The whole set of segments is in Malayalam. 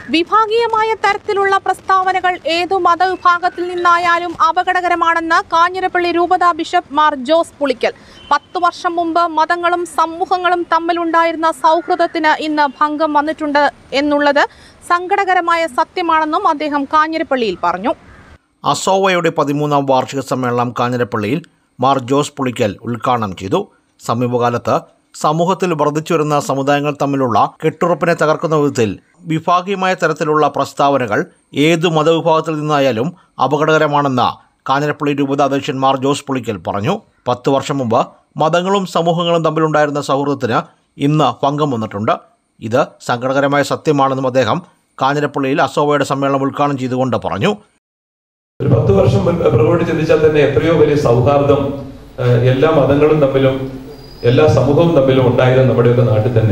വിഭാഗീയമായ തരത്തിലുള്ള പ്രസ്താവനകൾ ഏതു മതവിഭാഗത്തിൽ നിന്നായാലും അപകടകരമാണെന്ന് കാഞ്ഞിരപ്പള്ളി രൂപത ബിഷപ്പ് മാർ ജോസ് പുളിക്കൽ പത്തു വർഷം മുമ്പ് മതങ്ങളും സമൂഹങ്ങളും തമ്മിലുണ്ടായിരുന്ന സൗഹൃദത്തിന് ഇന്ന് ഭംഗം വന്നിട്ടുണ്ട് എന്നുള്ളത് സങ്കടകരമായ സത്യമാണെന്നും അദ്ദേഹം കാഞ്ഞിരപ്പള്ളിയിൽ പറഞ്ഞു അസോവയുടെ പതിമൂന്നാം വാർഷിക സമ്മേളനം കാഞ്ഞിരപ്പള്ളിയിൽ മാർ ജോസ് പുളിക്കൽ ഉദ്ഘാടനം ചെയ്തു സമീപകാലത്ത് സമൂഹത്തിൽ വർദ്ധിച്ചുവരുന്ന സമുദായങ്ങൾ തമ്മിലുള്ള കെട്ടുറപ്പിനെ തകർക്കുന്ന വിധത്തിൽ വിഭാഗീയമായ തരത്തിലുള്ള പ്രസ്താവനകൾ ഏതു മതവിഭാഗത്തിൽ നിന്നായാലും അപകടകരമാണെന്ന് കാഞ്ഞിരപ്പള്ളി രൂപത അധ്യക്ഷൻ മാർ ജോസ് പുളിക്കൽ പറഞ്ഞു പത്ത് വർഷം മുമ്പ് മതങ്ങളും സമൂഹങ്ങളും തമ്മിലുണ്ടായിരുന്ന സൗഹൃദത്തിന് ഇന്ന് ഭംഗം വന്നിട്ടുണ്ട് ഇത് സങ്കടകരമായ സത്യമാണെന്നും അദ്ദേഹം കാഞ്ഞിരപ്പള്ളിയിൽ അസോവയുടെ സമ്മേളനം ഉദ്ഘാടനം ചെയ്തുകൊണ്ട് പറഞ്ഞു ഒരു പത്ത് വർഷം മുൻപ് പുറകോട്ട് ചിന്തിച്ചാൽ തന്നെ എത്രയോ വലിയ സൗഹാർദ്ദം ഏഹ്, എല്ലാ മതങ്ങളും തമ്മിലും എല്ലാ സമൂഹവും തമ്മിലും ഉണ്ടായിരുന്നു നമ്മുടെയൊക്കെ നാട്ടിൽ തന്നെ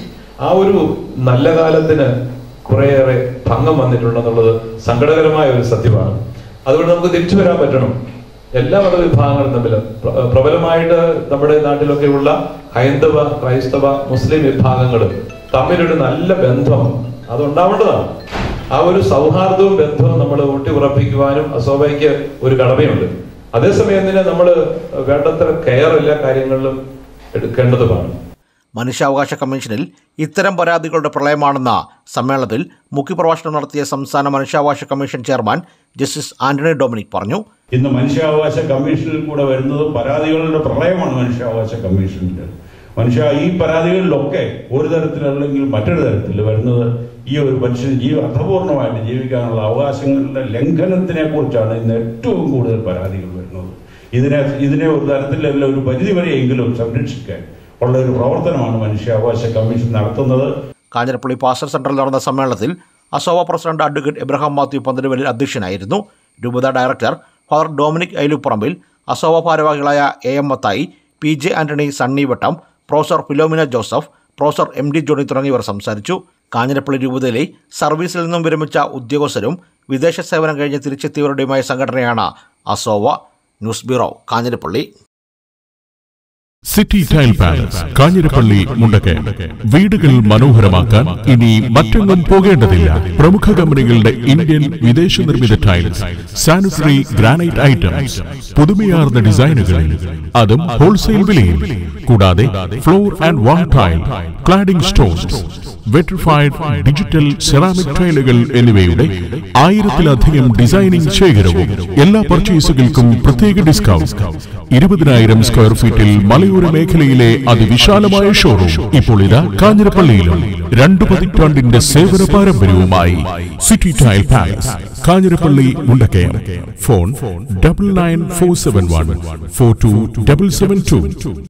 ആ ഒരു നല്ല കാലത്തിന് കുറേയേറെ ഭംഗം വന്നിട്ടുണ്ടെന്നുള്ളത് സങ്കടകരമായ ഒരു സത്യമാണ് അതുകൊണ്ട് നമുക്ക് തിരിച്ചു വരാൻ പറ്റണം എല്ലാ മതവിഭാഗങ്ങളും തമ്മിൽ പ്ര- പ്രബലമായിട്ട് നമ്മുടെ നാട്ടിലൊക്കെയുള്ള ഹൈന്ദവ ക്രൈസ്തവ മുസ്ലിം വിഭാഗങ്ങൾ തമ്മിലൊരു നല്ല ബന്ധം അതുണ്ടാവേണ്ടതാണ് ആ ഒരു സൗഹാർദ്ദവും ബന്ധവും നമ്മൾ ഊട്ടിയുറപ്പിക്കുവാനും അസോബയ്ക്ക് ഒരു കടമയുണ്ട് അതേസമയം തന്നെ നമ്മൾ വേണ്ടത്ര കെയർ എല്ലാ കാര്യങ്ങളിലും എടുക്കേണ്ടതുമാണ് മനുഷ്യാവകാശ കമ്മീഷനിൽ ഇത്തരം പരാതികളുടെ പ്രളയമാണെന്ന സമ്മേളനത്തിൽ മുഖ്യപ്രഭാഷണം നടത്തിയ സംസ്ഥാന മനുഷ്യാവകാശ commission chairman justice Antony Dominic പറഞ്ഞു ഇന്ന് മനുഷ്യാവകാശ കമ്മീഷനിൽ കൂടെ വരുന്നത് പരാതികളുടെ പ്രളയമാണ് മനുഷ്യാവകാശ കമ്മീഷനിൽ മനുഷ്യ ഈ പരാതികളിലൊക്കെ ഒരു തരത്തിലല്ലെങ്കിൽ മറ്റൊരു തരത്തിൽ വരുന്നത് ഈ ഒരു മനുഷ്യന് ജീവ അർത്ഥപൂർണമായിട്ട് ജീവിക്കാനുള്ള അവകാശങ്ങളുടെ ലംഘനത്തിനെ കുറിച്ചാണ് ഇന്ന് ഏറ്റവും കൂടുതൽ പരാതികൾ വരുന്നത് ഇതിനെ ഇതിനെ ഒരു തരത്തിലല്ല ഒരു പരിധി വരെയെങ്കിലും സംരക്ഷിക്കാൻ ഉള്ള ഒരു പ്രവർത്തനമാണ് മനുഷ്യാവകാശ കമ്മീഷൻ നടത്തുന്നത് കാഞ്ഞിരപ്പള്ളി പാസ്റ്റർ സെന്ററിൽ നടന്ന സമ്മേളനത്തിൽ അസോവ പ്രസിഡന്റ് അഡ്വക്കേറ്റ് എബ്രഹാം മാത്യു പന്തലുവലിൽ അധ്യക്ഷനായിരുന്നു രൂപത ഡയറക്ടർ ഫാദർ ഡൊമിനിക് ഐലുപ്പറമ്പിൽ അസോവ ഭാരവാഹികളായ A M Mathai P J Antony Sunny Vattam professor Philomina Joseph professor M D Johnny തുടങ്ങിയവർ സംസാരിച്ചു കാഞ്ഞിരപ്പള്ളി രൂപതയിലെ സർവീസിൽ നിന്നും വിരമിച്ച ഉദ്യോഗസ്ഥരും വിദേശ സേവനം കഴിഞ്ഞ് തിരിച്ചെത്തിയവരുടെയുമായ സംഘടനയാണ് Asova news bureau Kanjirappally city tile palace Kanjirappally Mundakayam വീടുകൾ മനോഹരമാക്കാൻ ഇനി മറ്റെങ്ങും പോകേണ്ടതില്ല പ്രമുഖ കമ്പനികളുടെ ഇന്ത്യൻ വിദേശ നിർമ്മിത ടൈൽസ് സാനിറ്ററി ഗ്രാനൈറ്റ് ഐറ്റംസ് പുതുമയാർന്ന ഡിസൈനുകളിൽ അതും ഹോൾസെയിൽ വിലയിൽ കൂടാതെ floor and wall tile cladding stones vitrified digital ceramic ടൈലുകൾ എന്നിവയുടെ ആയിരത്തിലധികം ഡിസൈനിംഗ് ശേഖരവും എല്ലാ പർച്ചേസുകൾക്കും പ്രത്യേക ഡിസ്കൗണ്ട് ഇരുപതിനായിരം സ്ക്വയർ ഫീറ്റിൽ മലയോര മേഖലയിലെ അതിവിശാലമായ ഷോറൂം ഇപ്പോൾ ഇതാ കാഞ്ഞിരപ്പള്ളിയിലും രണ്ടു പതിറ്റാണ്ടിന്റെ സേവന പാരമ്പര്യവുമായി city tile palace Kanjirappally Mundakayam phone double nine four seven one four two double seven to